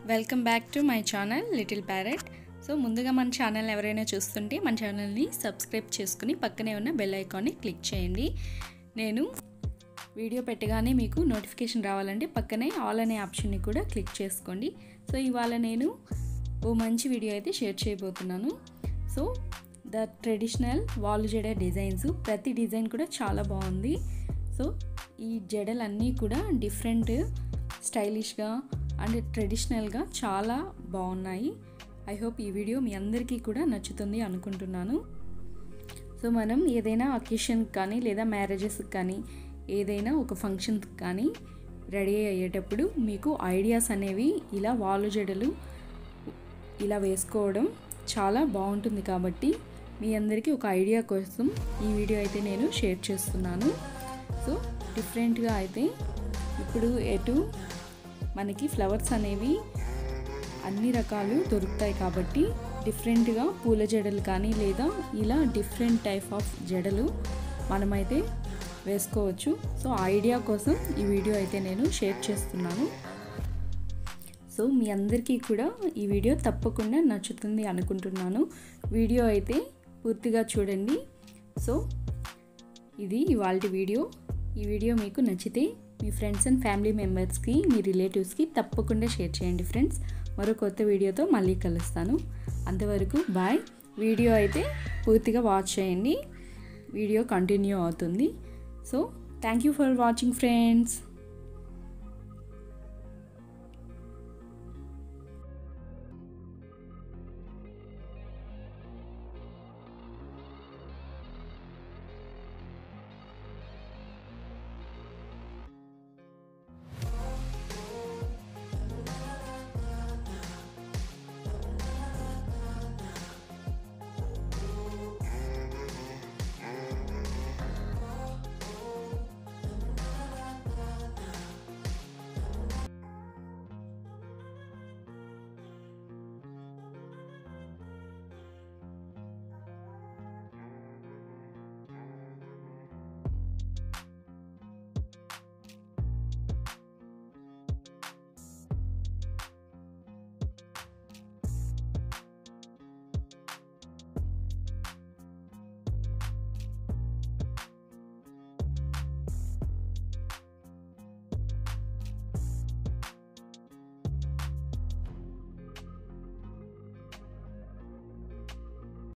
welcome back to my channel little parrot so ముందుగా మన channel ఎవరైనా చూస్తుంటే మన ఛానల్ని సబ్స్క్రైబ్ చేసుకుని పక్కనే ఉన్న బెల్ ఐకాన్ని క్లిక్ చేయండి నేను వీడియో పెట్టగానే మీకు నోటిఫికేషన్ రావాలంటే పక్కనే ఆల్ అనే ఆప్షన్ని కూడా క్లిక్ చేసుకోండి సో ఇవాళ నేను ఓ మంచి వీడియో అయితే షేర్ చేయబోతున్నాను సో ద ట్రెడిషనల్ వాల్ జడ డిజైన్స్ ప్రతి డిజైన్ కూడా చాలా బాగుంది సో ఈ జడలన్నీ కూడా డిఫరెంట్ స్టైలిష్గా అండ్ ట్రెడిషనల్గా చాలా బాగున్నాయి ఐ హోప్ ఈ వీడియో మీ అందరికీ కూడా నచ్చుతుంది అనుకుంటున్నాను సో మనం ఏదైనా అకేషన్ కానీ లేదా మ్యారేజెస్కి కానీ ఏదైనా ఒక ఫంక్షన్కి కానీ రెడీ అయ్యేటప్పుడు మీకు ఐడియాస్ అనేవి ఇలా వాలు జడలు ఇలా వేసుకోవడం చాలా బాగుంటుంది కాబట్టి మీ అందరికీ ఒక ఐడియా కోసం ఈ వీడియో అయితే నేను షేర్ చేస్తున్నాను సో డిఫరెంట్గా అయితే ఇప్పుడు ఎటు మనకి ఫ్లవర్స్ అనేవి అన్ని రకాలు దొరుకుతాయి కాబట్టి డిఫరెంట్గా పూల జడలు కానీ లేదా ఇలా డిఫరెంట్ టైప్ ఆఫ్ జడలు మనమైతే వేసుకోవచ్చు సో ఐడియా కోసం ఈ వీడియో అయితే నేను షేర్ చేస్తున్నాను సో మీ అందరికీ కూడా ఈ వీడియో తప్పకుండా నచ్చుతుంది అనుకుంటున్నాను వీడియో అయితే పూర్తిగా చూడండి సో ఇది ఇవాళ వీడియో ఈ వీడియో మీకు నచ్చితే మీ ఫ్రెండ్స్ అండ్ ఫ్యామిలీ మెంబర్స్కి మీ రిలేటివ్స్కి తప్పకుండా షేర్ చేయండి ఫ్రెండ్స్ మరో కొత్త వీడియోతో మళ్ళీ కలుస్తాను అంతవరకు బాయ్ వీడియో అయితే పూర్తిగా వాచ్ చేయండి వీడియో కంటిన్యూ అవుతుంది so thank you for watching friends